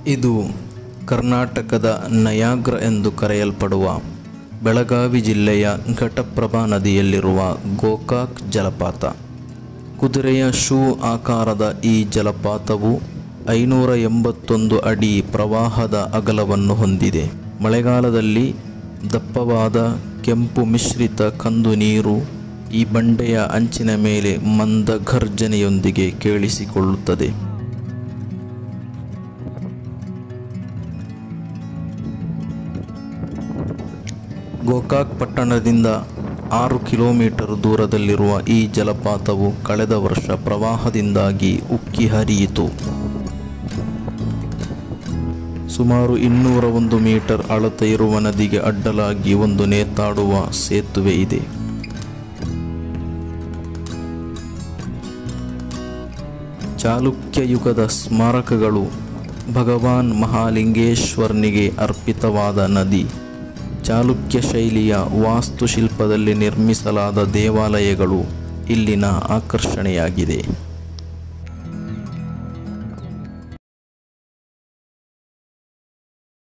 ಇದು ಕರ್ನಾಟಕದ ನಯಾಗ್ರ ಎಂದು ಕರೆಯಲ್ಪಡುವ ಬೆಳಗಾವಿ ಜಿಲ್ಲೆಯ ಘಟಪ್ರಭಾ ನದಿಯಲ್ಲಿರುವ ಗೋಕಾಕ್ ಜಲಪಾತ ಕುದುರೆಯ ಶೂ ಆಕಾರದ ಈ ಜಲಪಾತವು ಐನೂರ ಎಂಬತ್ತೊಂದು ಅಡಿ ಪ್ರವಾಹದ ಅಗಲವನ್ನು ಹೊಂದಿದೆ ಮಳೆಗಾಲದಲ್ಲಿ ದಪ್ಪವಾದ ಕೆಂಪು ಮಿಶ್ರಿತ ಕಂದು ನೀರು ಈ ಬಂಡೆಯ ಅಂಚಿನ ಮೇಲೆ ಮಂದ ಘರ್ಜನೆಯೊಂದಿಗೆ ಕೇಳಿಸಿಕೊಳ್ಳುತ್ತದೆ ಗೋಕಾಕ್ ಪಟ್ಟಣದಿಂದ ಆರು ಕಿಲೋಮೀಟರ್ ದೂರದಲ್ಲಿರುವ ಈ ಜಲಪಾತವು ಕಳೆದ ವರ್ಷ ಪ್ರವಾಹದಿಂದಾಗಿ ಉಕ್ಕಿ ಹರಿಯಿತು ಸುಮಾರು ಇನ್ನೂರ ಒಂದು ಮೀಟರ್ ಅಳತೆ ಇರುವ ನದಿಗೆ ಅಡ್ಡಲಾಗಿ ಒಂದು ನೇತಾಡುವ ಸೇತುವೆ ಇದೆ ಚಾಲುಕ್ಯ ಯುಗದ ಸ್ಮಾರಕಗಳು ಭಗವಾನ್ ಮಹಾಲಿಂಗೇಶ್ವರನಿಗೆ ಅರ್ಪಿತವಾದ ನದಿ ಚಾಲುಕ್ಯ ಶೈಲಿಯ ವಾಸ್ತುಶಿಲ್ಪದಲ್ಲಿ ನಿರ್ಮಿಸಲಾದ ದೇವಾಲಯಗಳು ಇಲ್ಲಿನ ಆಕರ್ಷಣೆಯಾಗಿದೆ